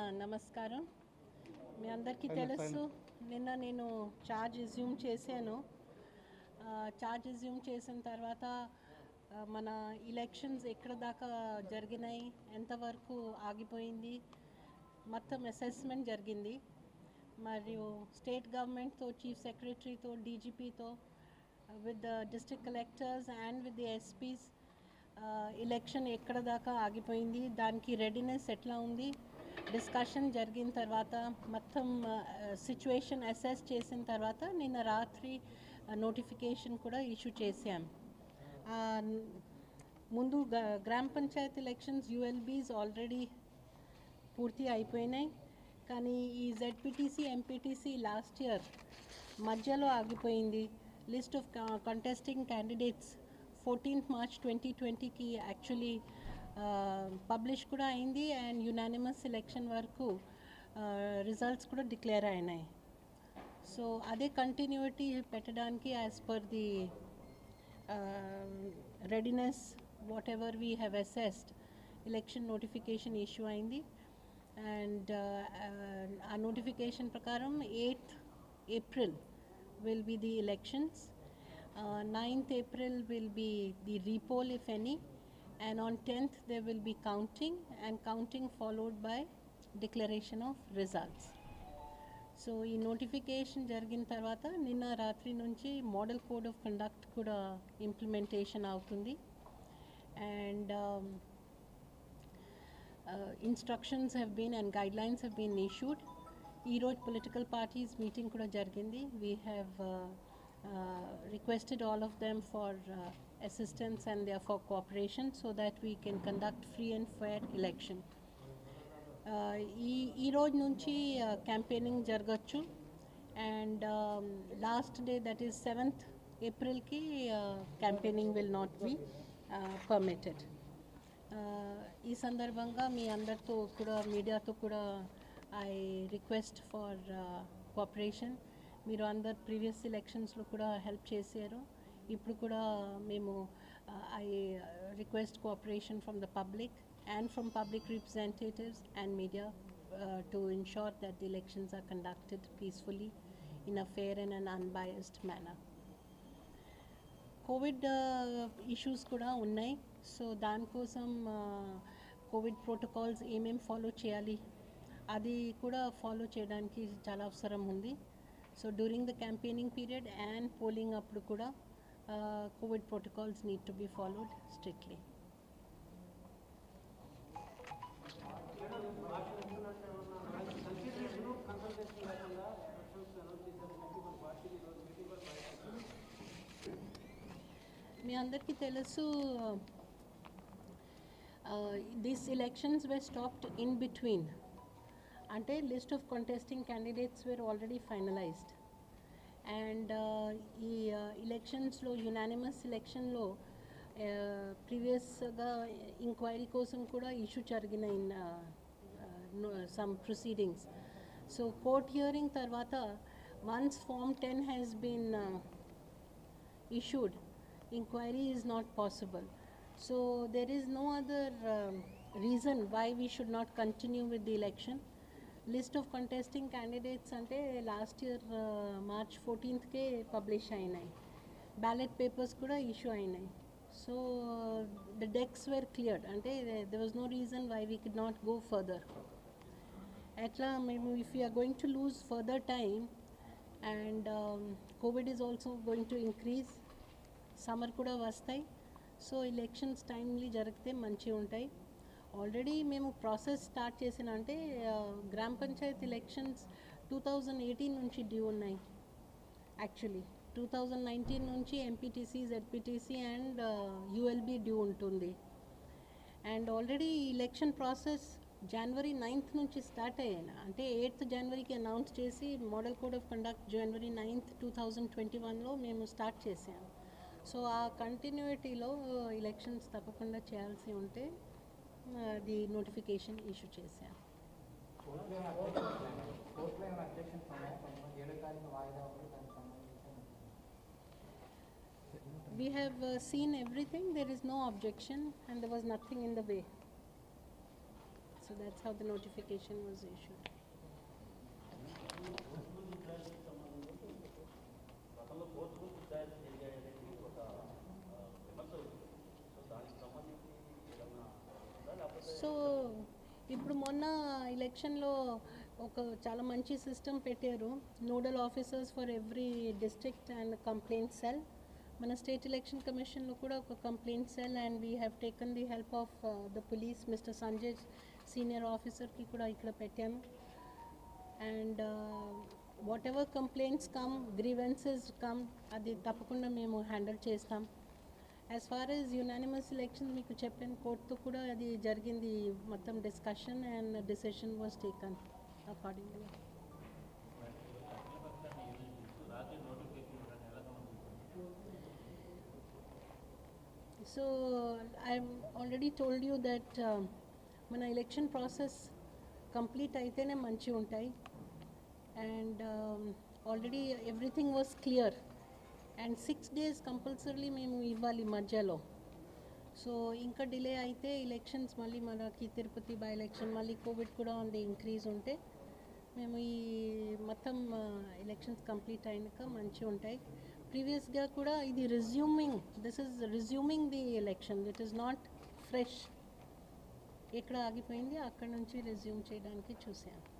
నమస్కారం మీ అందరికీ తెలుసు నిన్న నేను చార్జ్ రిజ్యూమ్ చేశాను చార్జ్ రిజ్యూమ్ చేసిన తర్వాత ఆ, మన ఎలక్షన్స్ ఎక్కడ దాకా జరిగినాయి ఎంతవరకు ఆగిపోయింది మొత్తం అసెస్మెంట్ జరిగింది మరియు స్టేట్ గవర్నమెంట్తో చీఫ్ సెక్రటరీతో డీజీపీతో with the district collectors and with the SPs election ఎక్కడ దాకా ఆగిపోయింది దానికి రెడీనెస్ ఎట్లా ఉంది డిస్కషన్ జరిగిన తర్వాత మొత్తం సిచ్యువేషన్ అసెస్ చేసిన తర్వాత నిన్న రాత్రి నోటిఫికేషన్ కూడా ఇష్యూ చేశాం ఆ, ముందు గ- గ్రామ పంచాయత్ ఎలక్షన్స్ యూఎల్బీస్ ఆల్రెడీ పూర్తి అయిపోయినాయి కానీ ఈ జెడ్పీటీసీ ఎంపీటీసీ లాస్ట్ ఇయర్ మధ్యలో ఆగిపోయింది list of contesting candidates fourteenth March twenty ట్వంటీకి యాక్చువల్లీ పబ్లిష్ కూడా అయింది అండ్ యునానిమస్ ఎలక్షన్ వరకు రిజల్ట్స్ కూడా డిక్లేర్ అయినాయి సో అదే కంటిన్యూటీ పెట్టడానికి as per the readiness whatever we have assessed election notification issue అయింది అండ్ ఆ నోటిఫికేషన్ ప్రకారం eighth April will be the elections. Uh, 9th April will be the repoll, if any, and on 10th there will be counting, and counting followed by declaration of results. So ఈ notification జరిగిన తర్వాత నిన్న రాత్రి నుంచి model code of conduct కూడా implementation అవుతుంది and instructions have been and guidelines have been issued ఈరోజు political parties meeting కూడా జరిగింది we have requested all of them for assistance and they for cooperation so that we can conduct free and fair election ఈ ఈ రోజు నుంచి campaigning జరగచ్చు and last day that is seventh ఏప్రిల్కి campaigning will not be permitted ఈ సందర్భంగా మీ అందరితో కూడా మీడియాతో కూడా ఐ రిక్వెస్ట్ ఫర్ కోఆపరేషన్ మీరు అందరు ప్రీవియస్ ఎలక్షన్స్లో కూడా హెల్ప్ చేశారు ఇప్పుడు కూడా మేము I request cooperation from the public and from public representatives and media uh, to ensure that the elections are conducted peacefully in a fair and an unbiased manner. Covid issues కూడా ఉన్నాయి so దానికోసం Covid protocols ఏమేమి follow చేయాలి అది కూడా follow చేయడానికి చాలా అవసరం ఉంది so during the campaigning period and polling అప్పుడు కూడా covid protocols need to be followed strictly మీ అందరికీ తెలుసు these elections we stopped in between అంటే list of contesting candidates were already finalised and ఈ ఎలక్షన్స్లో యునానిమస్ ఎలక్షన్లో ప్రీవియస్గా ఇంక్వైరీ కోసం కూడా ఇష్యూ జరిగిన in some proceedings so court hearing తర్వాత once form ten has been issued, inquiry is not possible. So there is no other um, reason why we should not continue with the election. List of contesting candidates అంటే last year March ఫోర్టీన్త్కే publish అయినాయి ballot papers కూడా issue అయినాయి so the decks were cleared అంటే there was no reason why we could not go further ఎట్లా మేము if you're going to lose further time and covid is also going to increase summer కూడా వస్తాయి so elections timely జరిగితే మంచిగా ఉంటాయి already మేము process start చేసిన అంటే gram panchayat elections two thousand eighteen నుంచి డ్యూ ఉన్నాయి యాక్చువల్లీ టూ థౌజండ్ నైన్టీన్ నుంచి MPTC ZPTC and ULB due ఉంటుంది అండ్ ఆల్రెడీ ఎలక్షన్ ప్రాసెస్ జనవరి నైన్త్ నుంచి స్టార్ట్ అయ్యాను అంటే ఎయిత్ జనవరికి అనౌన్స్ చేసి మోడల్ కోడ్ ఆఫ్ కండక్ట్ జనవరి నైన్త్ టూ థౌజండ్ ట్వంటీ వన్లో మేము స్టార్ట్ చేసాము సో ఆ కంటిన్యూటీలో ఎలక్షన్స్ తప్పకుండా చేయాల్సి ఉంటే అది నోటిఫికేషన్ ఇష్యూ చేశాను కోర్టులో ఏమైనా అబ్జెక్షన్స్ కోర్టులో ఏమైనా అబ్జెక్షన్స్ ఉన్నాయా కొంతమంది ఏడో తారీఖు వాయిదా ఉంది దానికి సంబంధించి We have uh, seen everything. There is no objection, and there was nothing in the way. So that's how the notification was issued. గతంలో కోర్టుకు ఫిర్యాదు జరిగాయనేది ఒక ఆ, విమర్శ ఉంది సో దానికి సంబంధించి ఏదన్నా ఉందా లేకపోతే సో ఇప్పుడు మొన్న ఎలక్షన్లో ఒక చాలా మంచి సిస్టమ్ పెట్టారు nodal officers for every district and complaint cell మన స్టేట్ ఎలక్షన్ కమిషన్లో కూడా ఒక complaint cell and we have taken the help of the police mister Sanjay senior ఆఫీసర్కి కూడా ఇక్కడ పెట్టాను and whatever complaints come grievances come అది తప్పకుండా మేము హ్యాండిల్ చేస్తాం as far as unanimous election మీకు చెప్పాను కోర్టుతో కూడా అది జరిగింది మొత్తం discussion and decision was taken accordingly so I already told you that మన ఎలక్షన్ ప్రాసెస్ కంప్లీట్ అయితేనే మంచిగా ఉంటాయి and already everything was clear and six days compulsory మేము ఇవ్వాలి మధ్యలో సో ఇంకా డిలే అయితే ఎలక్షన్స్ మళ్ళీ మనకి తిరుపతి బై ఎలక్షన్ మళ్ళీ కోవిడ్ కూడా ఉంది ఇంక్రీజ్ ఉంటే మేము ఈ మొత్తం ఎలక్షన్స్ కంప్లీట్ అయినాక మంచిగా ఉంటాయి ప్రీవియస్గా కూడా ఇది resuming this is resuming the election it is not fresh ఎక్కడ ఆగిపోయింది అక్కడ నుంచి రిజ్యూమ్ చేయడానికి చూసాను